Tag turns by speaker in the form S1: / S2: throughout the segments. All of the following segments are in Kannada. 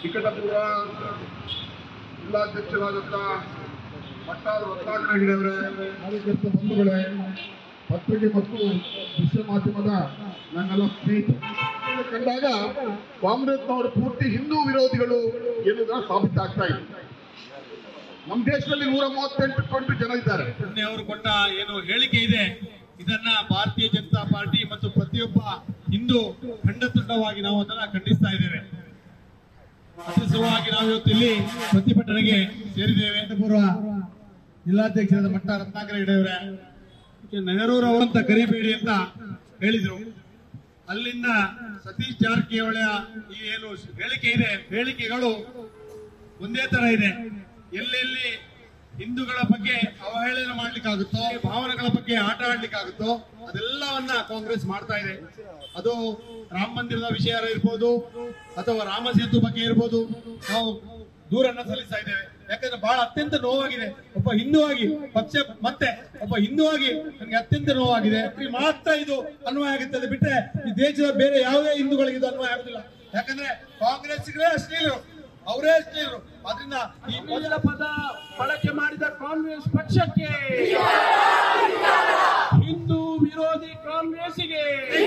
S1: ನಿಕಟಪೂರ್ವ ಜಿಲ್ಲಾಧ್ಯಕ್ಷರಾದಂಥ ಮಟ್ಟಾದ ರತ್ನಾಕರ ಹೆಗಡೆಯವರೇ ಕಾರ್ಯಕರ್ತ ಬಂಧುಗಳೇ ಪತ್ರಿಕೆ ಮತ್ತು ದೃಶ್ಯ ಮಾಧ್ಯಮದ ನನ್ನೆಲ್ಲ ಸ್ನೇಹಿತರು ಕಂಡಾಗ ಕಾಂಗ್ರೆಸ್ನವರು ಪೂರ್ತಿ ಹಿಂದೂ ವಿರೋಧಿಗಳು ಎನ್ನುವುದರ ಸಾಬೀತಾಗ್ತಾ ಇದೆ ನಮ್ಮ ದೇಶದಲ್ಲಿ ನೂರ ಮೂವತ್ತೆಂಟು ಕೋಟಿ ಜನ ಇದ್ದಾರೆ
S2: ನಿನ್ನೆ ಅವರು ಕೊಟ್ಟ ಏನು ಹೇಳಿಕೆ ಇದೆ ಇದನ್ನ ಭಾರತೀಯ ಜನತಾ ಪಾರ್ಟಿ ಮತ್ತು ಪ್ರತಿಯೊಬ್ಬ ಹಿಂದೂ ಖಂಡತುಂಡವಾಗಿ ನಾವು ಅದನ್ನ ಖಂಡಿಸ್ತಾ ಇದ್ದೇವೆ ಅದರ ಸಲುವಾಗಿ ನಾವು ಇವತ್ತು ಇಲ್ಲಿ ಪ್ರತಿಭಟನೆಗೆ ಸೇರಿದ್ದೇವೆ ಪೂರ್ವ ಜಿಲ್ಲಾಧ್ಯಕ್ಷರಾದ ಮಟ್ಟ ರತ್ನಾಕರ ಹೆಗಡೆಯವರೇ ನೆಹರೂರವರಂತ ಕರಿಬೇಡಿ ಅಂತ ಹೇಳಿದ್ರು ಅಲ್ಲಿಂದ ಸತೀಶ್ ಜಾರಕಿಹೊಳಿ ಈ ಏನು ಹೇಳಿಕೆ ಇದೆ ಹೇಳಿಕೆಗಳು ಒಂದೇ ತರ ಇದೆ ಎಲ್ಲೆಲ್ಲಿ ಹಿಂದೂಗಳ ಬಗ್ಗೆ ಅವಹೇಳನ ಮಾಡ್ಲಿಕ್ಕಾಗುತ್ತೋ ಭಾವನೆಗಳ ಬಗ್ಗೆ ಆಟ ಆಡ್ಲಿಕ್ಕಾಗುತ್ತೋ ಅದೆಲ್ಲವನ್ನ ಕಾಂಗ್ರೆಸ್ ಮಾಡ್ತಾ ಇದೆ ಅದು ರಾಮ ಮಂದಿರದ ವಿಷಯ ಇರ್ಬೋದು ಅಥವಾ ರಾಮ ಸೇತು ಬಗ್ಗೆ ಇರ್ಬೋದು ನಾವು ದೂರನ್ನ ಸಲ್ಲಿಸ್ತಾ ಇದ್ದೇವೆ ಯಾಕಂದ್ರೆ ಬಹಳ ಅತ್ಯಂತ ನೋವಾಗಿದೆ ಒಬ್ಬ ಹಿಂದೂ ಆಗಿ ಪಕ್ಷ ಮತ್ತೆ ಒಬ್ಬ ಹಿಂದೂ ಆಗಿ ನನಗೆ ಅತ್ಯಂತ ನೋವಾಗಿದೆ ಈ ಮಾತ್ರ ಇದು ಅನ್ವಯ ಆಗುತ್ತದೆ ಬಿಟ್ಟರೆ ಈ ದೇಶದ ಬೇರೆ ಯಾವುದೇ ಹಿಂದೂಗಳಿಗೆ ಇದು ಅನ್ವಯ ಆಗುದಿಲ್ಲ ಯಾಕಂದ್ರೆ ಕಾಂಗ್ರೆಸ್ಗೆ ಅಶ್ಲೀಲರು ಅವರೇ ಅಶ್ಲೀಲರು ಅದರಿಂದ ಈ
S3: ಮೊದಲ ಪದ ಬಳಕೆ ಮಾಡಿದ ಕಾಂಗ್ರೆಸ್ ಪಕ್ಷಕ್ಕೆ ಹಿಂದೂ ವಿರೋಧಿ ಕಾಂಗ್ರೆಸ್ಸಿಗೆ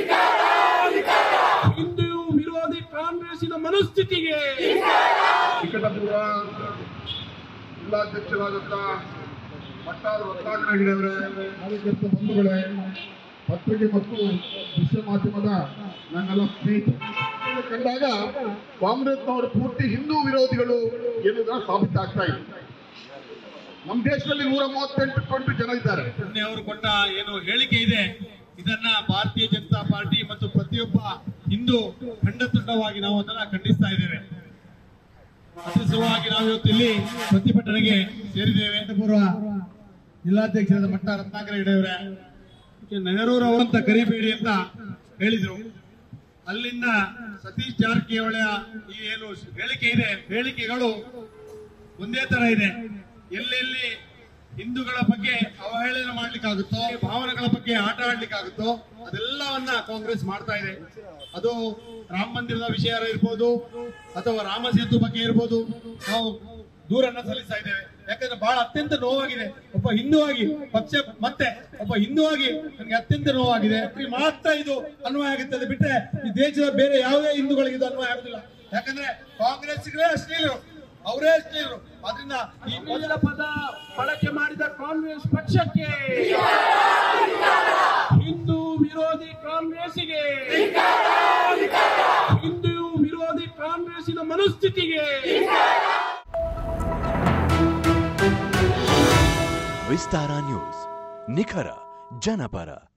S3: ಹಿಂದೂ ವಿರೋಧಿ ಕಾಂಗ್ರೆಸ್ಸಿನ ಮನಸ್ಥಿತಿಗೆ
S1: ನಿಕಟಪೂರ್ವ ಜಿಲ್ಲಾಧ್ಯಕ್ಷರಾದಂಥ ಮಟ್ಟಾದ ರತ್ನಾಕರ ಹೆಗಡೆಯವರೇ ಕಾರ್ಯಕರ್ತ ಬಂಧುಗಳೇ ಪತ್ರಿಕೆ ಮತ್ತು ದೃಶ್ಯ ಮಾಧ್ಯಮದ ನನ್ನೆಲ್ಲ ಸ್ನೇಹಿತರು ಕಂಡಾಗ ಕಾಂಗ್ರೆಸ್ನವರು ಪೂರ್ತಿ ಹಿಂದೂ ವಿರೋಧಿಗಳು ಎನ್ನುವುದರ ಸಾಬೀತಾಗ್ತಾ ಇದೆ ನಮ್ಮ ದೇಶದಲ್ಲಿ ನೂರ ಮೂವತ್ತೆಂಟು ಕೋಟಿ ಜನ ಇದ್ದಾರೆ
S2: ನಿನ್ನೆ ಅವರು ಕೊಟ್ಟ ಏನು ಹೇಳಿಕೆ ಇದೆ ಇದನ್ನ ಭಾರತೀಯ ಜನತಾ ಪಾರ್ಟಿ ಮತ್ತು ಪ್ರತಿಯೊಬ್ಬ ಹಿಂದೂ ಖಂಡತುಂಡವಾಗಿ ನಾವು ಅದನ್ನ ಖಂಡಿಸ್ತಾ ಇದ್ದೇವೆ ಅದರ ಸಲುವಾಗಿ ನಾವು ಇವತ್ತು ಇಲ್ಲಿ ಪ್ರತಿಭಟನೆಗೆ ಸೇರಿದ್ದೇವೆ ಪೂರ್ವ ಜಿಲ್ಲಾಧ್ಯಕ್ಷರಾದ ಮಟ್ಟ ರತ್ನಾಕರ ಹೆಗಡೆಯವರೇ ನೆಹರೂರವರಂತ ಕರಿಬೇಡಿ ಅಂತ ಹೇಳಿದ್ರು ಅಲ್ಲಿಂದ ಸತೀಶ್ ಜಾರಕಿಹೊಳಿ ಈ ಏನು ಹೇಳಿಕೆ ಇದೆ ಹೇಳಿಕೆಗಳು ಒಂದೇ ತರ ಇದೆ ಎಲ್ಲೆಲ್ಲಿ ಹಿಂದೂಗಳ ಬಗ್ಗೆ ಅವಹೇಳನ ಮಾಡ್ಲಿಕ್ಕಾಗುತ್ತೋ ಭಾವನೆಗಳ ಬಗ್ಗೆ ಆಟ ಆಡ್ಲಿಕ್ಕಾಗುತ್ತೋ ಅದೆಲ್ಲವನ್ನ ಕಾಂಗ್ರೆಸ್ ಮಾಡ್ತಾ ಇದೆ ಅದು ರಾಮ ಮಂದಿರದ ವಿಷಯ ಇರ್ಬೋದು ಅಥವಾ ರಾಮ ಸೇತು ಬಗ್ಗೆ ಇರ್ಬೋದು ನಾವು ದೂರನ್ನ ಸಲ್ಲಿಸ್ತಾ ಇದ್ದೇವೆ ಯಾಕಂದ್ರೆ ಬಹಳ ಅತ್ಯಂತ ನೋವಾಗಿದೆ ಒಬ್ಬ ಹಿಂದೂ ಆಗಿ ಪಕ್ಷ ಮತ್ತೆ ಒಬ್ಬ ಹಿಂದೂ ಆಗಿ ನನಗೆ ಅತ್ಯಂತ ನೋವಾಗಿದೆ ಈ ಮಾತ್ರ ಇದು ಅನ್ವಯ ಆಗುತ್ತದೆ ಬಿಟ್ಟರೆ ಈ ದೇಶದ ಬೇರೆ ಯಾವುದೇ ಹಿಂದೂಗಳಿಗೆ ಇದು ಅನ್ವಯ ಆಗುದಿಲ್ಲ ಯಾಕಂದ್ರೆ ಕಾಂಗ್ರೆಸ್ಗೆ ಅಶ್ಲೀಲರು ಅವರೇ ಅಶ್ಲೀಲರು ಅದರಿಂದ ಈ
S3: ಮೊದಲ ಪದ ಬಳಕೆ ಮಾಡಿದ ಕಾಂಗ್ರೆಸ್ ಪಕ್ಷಕ್ಕೆ ಹಿಂದೂ ವಿರೋಧಿ ಕಾಂಗ್ರೆಸ್ಸಿಗೆ ಹಿಂದೂ ವಿರೋಧಿ ಕಾಂಗ್ರೆಸ್ಸಿನ ಮನಸ್ಥಿತಿಗೆ
S4: ವಿಸ್ತಾರ ನ್ಯೂಸ್ ನಿಖರ ಜನಪರ